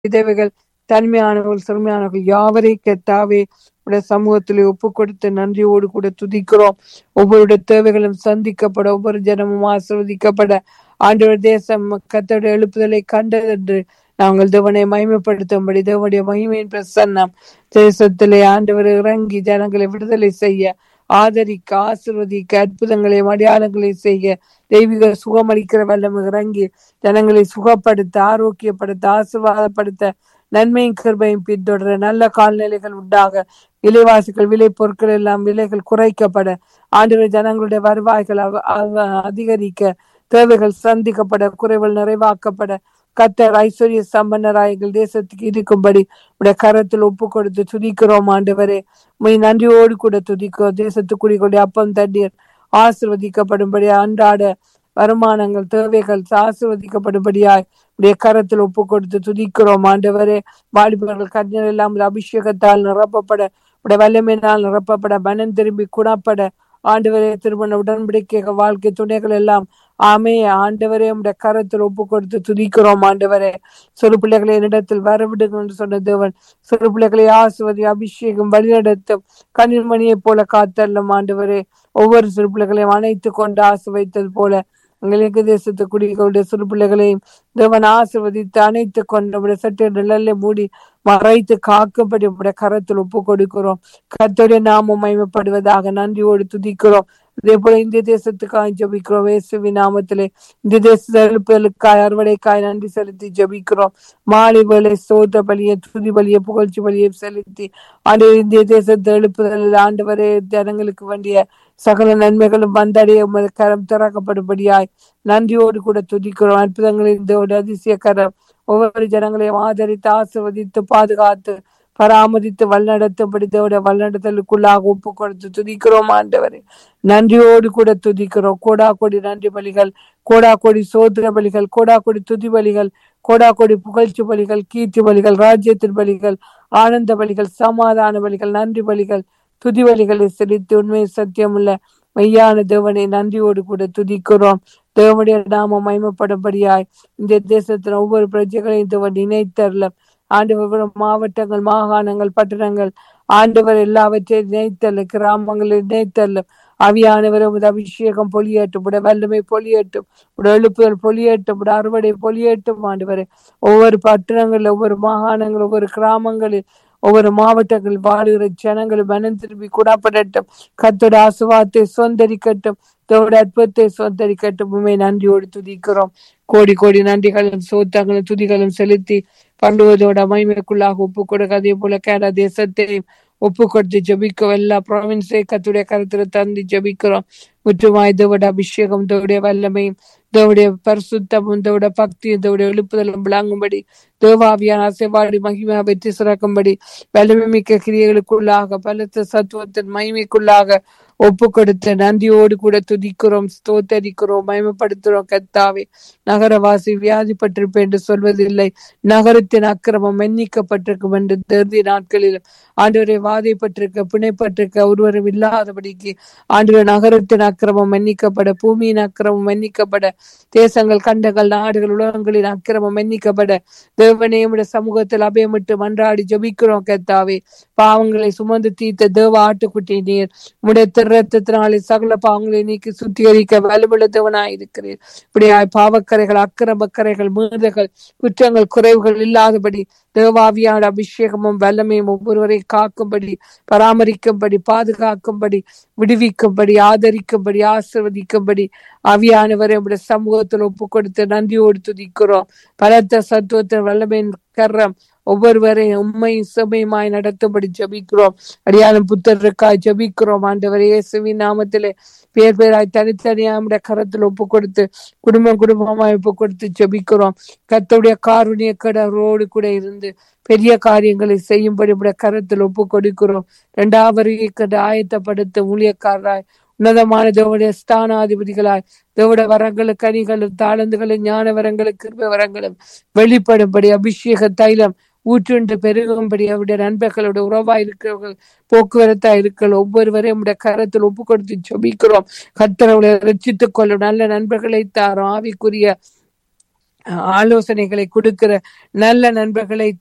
விதவைகள் தனிமையானவர்கள் சிறுமையானவர்கள் யாவரை கத்தாவே உடைய சமூகத்திலே ஒப்பு கொடுத்து நன்றியோடு கூட துதிக்கிறோம் ஒவ்வொருடைய தேவைகளும் சந்திக்கப்பட ஒவ்வொரு ஜனமும் ஆசிர்வதிக்கப்பட ஆண்டவர் தேசம் கத்தோடைய எழுப்புதலை கண்டதென்று நாங்கள் தேவனை மகிமைப்படுத்தும்படி தேவனுடைய மகிமையின் பிரசன்னம் தேசத்திலே ஆண்டவர் இறங்கி ஜனங்களை விடுதலை செய்ய ஆதரிக்க ஆசிர்வதிக்க அற்புதங்களை அடையாளங்களை செய்ய தெய்வீக சுகமளிக்கிற வல்லம் இறங்கி ஜனங்களை சுகப்படுத்த ஆரோக்கியப்படுத்த ஆசீர்வாதப்படுத்த நன்மையும் கிருபையும் பின்தொடர நல்ல கால்நிலைகள் உண்டாக விலைவாசிகள் விலை பொருட்கள் எல்லாம் விலைகள் குறைக்கப்பட ஆண்டு ஜனங்களுடைய வருவாய்கள் அவ- அவ- அதிகரிக்க தேவைகள் சந்திக்கப்பட குறைகள் நிறைவாக்கப்பட கத்தர் ஐஸ்வர்ய சம்பன்னராய் எங்கள் தேசத்துக்கு இருக்கும்படி உடைய கரத்தில் ஒப்பு கொடுத்து துதிக்கிறோம் ஆண்டவரே உம்மை நன்றியோடு கூட துதிக்கிறோம் தேசத்துக்குடிகளுடைய அப்பம் தண்ணீர் ஆசிர்வதிக்கப்படும்படி அன்றாட வருமானங்கள் தேவைகள் ஆசிர்வதிக்கப்படும்படியாய் உடைய கரத்தில் ஒப்பு கொடுத்து துதிக்கிறோம் ஆண்டவரே வாலிபர்கள் கண்ணீர் இல்லாமல் அபிஷேகத்தால் நிரப்பப்பட உடைய வல்லமையினால் நிரப்பப்பட மனம் திரும்பி குணப்பட ஆண்டவரே திருமண உடன்படிக்கை வாழ்க்கை துணைகள் எல்லாம் ஆமே ஆண்டவரே உடைய கரத்தில் ஒப்பு கொடுத்து துதிக்கிறோம் ஆண்டவரே சிறு பிள்ளைகளை என்னிடத்தில் வரவிடுங்க என்று சொன்ன தேவன் சிறு பிள்ளைகளை ஆசுவதி அபிஷேகம் வழிநடத்தும் கண்ணிர்மணியை போல காத்தள்ளும் ஆண்டவரே ஒவ்வொரு சிறு பிள்ளைகளையும் அணைத்து கொண்டு ஆசை வைத்தது போல எங்களுக்கு தேசத்து குடிகளுடைய சிறு பிள்ளைகளையும் தேவன் ஆசிர்வதித்து அணைத்து கொண்டு நம்முடைய சட்டை நிழலை மூடி மறைத்து காக்கும்படி உடைய கரத்தில் ஒப்பு கொடுக்கிறோம் கர்த்தருடைய நாமம் மகிமைப்படுவதாக நன்றியோடு துதிக்கிறோம் இதே போல இந்திய தேசத்துக்காக ஜபிக்கிறோம் இயேசுவின் நாமத்திலே இந்த தேச எழுப்புதலுக்காய் அறுவடைக்காய் நன்றி செலுத்தி ஜபிக்கிறோம் மாலை வேலை சோத பலிய துதி பலிய புகழ்ச்சி பலியை செலுத்தி ஆண்டு இந்திய தேசத்தை எழுப்புதலில் ஆண்டவரே ஜனங்களுக்கு வேண்டிய சகல நன்மைகளும் வந்தடைய உமது கரம் திறக்கப்படும்படியாய் நன்றியோடு கூட துதிக்கிறோம் அற்புதங்களின் இந்த அதிசய கரம் ஒவ்வொரு ஜனங்களையும் ஆதரித்து ஆசிர்வதித்து பாதுகாத்து பராமரித்து வழிநடத்தும்படி தேவடைய வழிநடத்தலுக்குள்ளாக ஒப்பு கொடுத்து துதிக்கிறோம் ஆண்டவரே நன்றியோடு கூட துதிக்கிறோம் கோடா கோடி நன்றி பலிகள் கோடா கோடி சோதர பலிகள் கோடா கோடி துதி பலிகள் கோடா கோடி புகழ்ச்சி பலிகள் கீர்த்தி பலிகள் ராஜ்யத்தின் பலிகள் ஆனந்த பலிகள் சமாதான பலிகள் நன்றி பலிகள் துதி பலிகளை செலுத்தி உண்மை சத்தியமுள்ள மெய்யான தேவனை நன்றியோடு கூட துதிக்கிறோம் தேவனுடைய நாமம் மகிமைப்படும்படியாய் இந்த தேசத்தின் ஒவ்வொரு பிரஜைகளையும் தேவன் இணைத்தரல ஆண்டவர் மாவட்டங்கள் மாகாணங்கள் பட்டணங்கள் ஆண்டவர் எல்லாவற்றையும் இணைத்தல்ல கிராமங்களை இணைத்தல்ல அவியானவர் உமது அபிஷேகம் பொலியட்டும் உடைய வல்லமை பொலியட்டும் உடைய எழுப்புதல் பொலியட்டும் உடைய அறுவடை பொலியட்டும் ஆண்டவரே ஒவ்வொரு பட்டணங்களில் ஒவ்வொரு மாகாணங்கள் ஒவ்வொரு கிராமங்களில் ஒவ்வொரு மாவட்டங்களில் வாழுகிற ஜனங்கள் மனம் திரும்பி குணப்படட்டும் கத்தோட ஆசுவாத்தை சொந்தரிக்கட்டும் தோட அற்புதத்தை சொந்தரிக்கட்டும் உண்மை நன்றியோடு துதிக்கிறோம் கோடி கோடி நன்றிகளும் சோத்தங்களும் துதிகளும் செலுத்தி பண்ணுவதோட மகிமைக்குள்ளாக ஒப்பு கொடுக்க அதே போல கேரளா தேசத்தையும் ஒப்பு கொடுத்து ஜபிக்கிறோம் எல்லா ப்ராவின்ஸை கத்துடைய கருத்துல தந்து ஜபிக்கிறோம் முற்றுமாய் இதோட அபிஷேகம் இதோடைய வல்லமையும் இதோடைய பரிசுத்தமும் இதோட பக்தி இதோட எழுப்புதலும் விளங்கும்படி தேவாவியான அசைவாடி மகிமா வெற்றி சிறக்கும்படி வல்லமை மிக்க கிரியைகளுக்குள்ளாக பலத்த சத்துவத்தின் மகிமைக்குள்ளாக ஒப்பு கொடுத்து நன்றியோடு கூட துதிக்கிறோம் ஸ்தோத்தரிக்கிறோம் மயமப்படுத்துறோம் கத்தாவே நகரவாசி வியாதிப்பட்டிருப்பேன் என்று சொல்வதில்லை நகரத்தின் அக்கிரமம் மன்னிக்கப்பட்டிருக்கும் என்று தேர்தி நாட்களிலும் ஆண்டவரை வாதைப்பட்டிருக்க பிணைப்பட்டிருக்க ஒருவரும் இல்லாதபடிக்கு ஆண்டவர் நகரத்தின் அக்கிரமம் மன்னிக்கப்பட பூமியின் அக்கிரமம் மன்னிக்கப்பட தேசங்கள் கண்டங்கள் நாடுகள் உலகங்களின் அக்கிரமம் மன்னிக்கப்பட தேவனே உடைய சமூகத்தில் அபயமிட்டு மன்றாடி ஜபிக்கிறோம் கத்தாவே பாவங்களை சுமந்து தீர்த்த தேவ ஆட்டுக்குட்டி நீர் உடைய திருரத்தினாலே சகல பாவங்களை நீக்கி சுத்திகரிக்க வலுவுள்ள தேவனாய் இருக்கிறீர் இப்படியாய் பாவக்கரைகள் அக்கிரமக்கரைகள் மீறுதல்கள் குற்றங்கள் குறைவுகள் இல்லாதபடி தேவாவியான அபிஷேகமும் வல்லமையும் ஒவ்வொருவரை காக்கும்படி பராமரிக்கும்படி பாதுகாக்கும்படி விடுவிக்கும்படி ஆதரிக்கும்படி ஆசிர்வதிக்கும்படி ஆவியானவரை உடைய சமூகத்தில் ஒப்பு கொடுத்து நன்றியோடு துதிக்கிறோம் பலத்த சத்துவத்தின் வல்லமையின் கரம் ஒவ்வொருவரையும் உண்மை சுமையுமாய் நடத்தும்படி ஜபிக்கிறோம் அடியாலும் புத்தருக்காய் ஜபிக்கிறோம் ஆண்டவர் இயேசுவின் நாமத்திலே பேர் பேராய் தனித்தனியா நம்முடைய கரத்தில் ஒப்பு கொடுத்து குடும்பம் குடும்பமாய் ஒப்பு கொடுத்து ஜபிக்கிறோம் கர்த்தருடைய காருணிய கடரோடு கூட இருந்து பெரிய காரியங்களை செய்யும்படி நம்முடைய கரத்தில் ஒப்பு கொடுக்கிறோம் இரண்டாவது கண்டு ஆயத்தப்படுத்த ஊழியக்காரராய் உன்னதமான தேவடைய ஸ்தானாதிபதிகளாய் தேவட வரங்களுக்கு கனிகளும் தாளந்துகளும் ஞான வரங்களுக்கு கிருபை வரங்களும் வெளிப்படும்படி அபிஷேக தைலம் ஊற்றுண்டு பெருகும்படி அவருடைய நண்பர்களோட உறவா இருக்கிறவர்கள் போக்குவரத்தா இருக்கிற ஒவ்வொருவரையும் உடைய கரத்தில் ஒப்பு கொடுத்து ஜபிக்கிறோம் கர்த்தரவளை ரச்சித்துக் கொள்ளும் நல்ல நண்பர்களை தாரும் ஆவிக்குரிய ஆலோசனைகளை கொடுக்கிற நல்ல நண்பர்களை